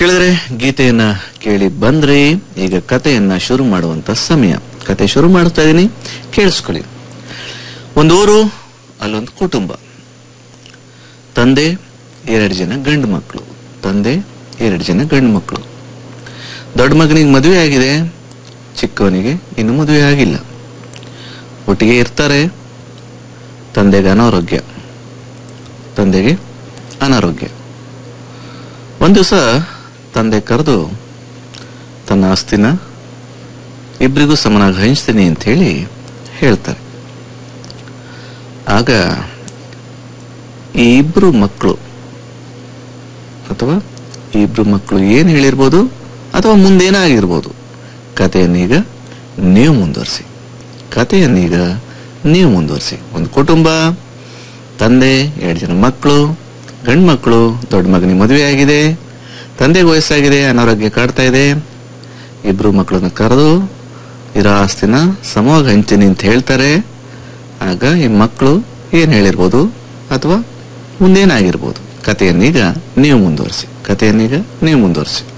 ಕೇಳಿದ್ರೆ ಗೀತೆಯನ್ನ ಕೇಳಿ ಬಂದ್ರಿ ಈಗ ಕಥೆಯನ್ನ ಶುರು ಮಾಡುವಂತ ಸಮಯ ಕತೆ ಶುರು ಮಾಡ್ತಾ ಇದೀನಿ ಕೇಳಿಸ್ಕೊಳ್ಳಿ ಒಂದು ಊರು ಅಲ್ಲೊಂದು ಕುಟುಂಬ ತಂದೆ ಎರಡು ಜನ ಗಂಡು ಮಕ್ಕಳು ತಂದೆ ಎರಡು ಜನ ಗಂಡು ಮಕ್ಕಳು ದೊಡ್ಡ ಮಗನಿಗೆ ಮದುವೆ ಆಗಿದೆ ಚಿಕ್ಕವನಿಗೆ ಇನ್ನು ಮದುವೆ ಆಗಿಲ್ಲ ಒಟ್ಟಿಗೆ ಇರ್ತಾರೆ ತಂದೆಗೆ ಅನಾರೋಗ್ಯ ತಂದೆಗೆ ಅನಾರೋಗ್ಯ ಒಂದು ದಿವಸ ತಂದೆ ಕರೆದು ತನ್ನ ಆಸ್ತಿನ ಇಬ್ಬರಿಗೂ ಸಮನಾಗಿ ಹಂಚ್ತೀನಿ ಅಂತ ಹೇಳಿ ಹೇಳ್ತಾರೆ ಆಗ ಈ ಇಬ್ರು ಮಕ್ಕಳು ಅಥವಾ ಈ ಇಬ್ರು ಮಕ್ಕಳು ಏನ್ ಹೇಳಿರ್ಬೋದು ಅಥವಾ ಮುಂದೇನಾಗಿರ್ಬೋದು ಕಥೆಯನ್ನೀಗ ನೀವು ಮುಂದುವರಿಸಿ ಕಥೆಯನ್ನೀಗ ನೀವು ಮುಂದುವರಿಸಿ ಒಂದು ಕುಟುಂಬ ತಂದೆ ಎರಡು ಜನ ಮಕ್ಕಳು ಗಂಡು ಮಕ್ಕಳು ದೊಡ್ಡ ಮಗನಿಗೆ ಮದುವೆ ಆಗಿದೆ ತಂದೆಗೆ ವಯಸ್ಸಾಗಿದೆ ಅನಾರೋಗ್ಯ ಕಾಡ್ತಾ ಇದೆ ಇಬ್ರು ಮಕ್ಕಳನ್ನ ಕರೆದು ಇರೋ ಆಸ್ತಿನ ಸಮವಾಗಿ ಹಂಚ್ತೀನಿ ಅಂತ ಹೇಳ್ತಾರೆ ಆಗ ಈ ಮಕ್ಕಳು ಏನ್ ಹೇಳಿರ್ಬೋದು ಅಥವಾ ಮುಂದೇನಾಗಿರ್ಬೋದು ಕಥೆಯನ್ನೀಗ ನೀವು ಮುಂದುವರಿಸಿ ಕಥೆಯನ್ನೀಗ ನೀವು ಮುಂದುವರಿಸಿ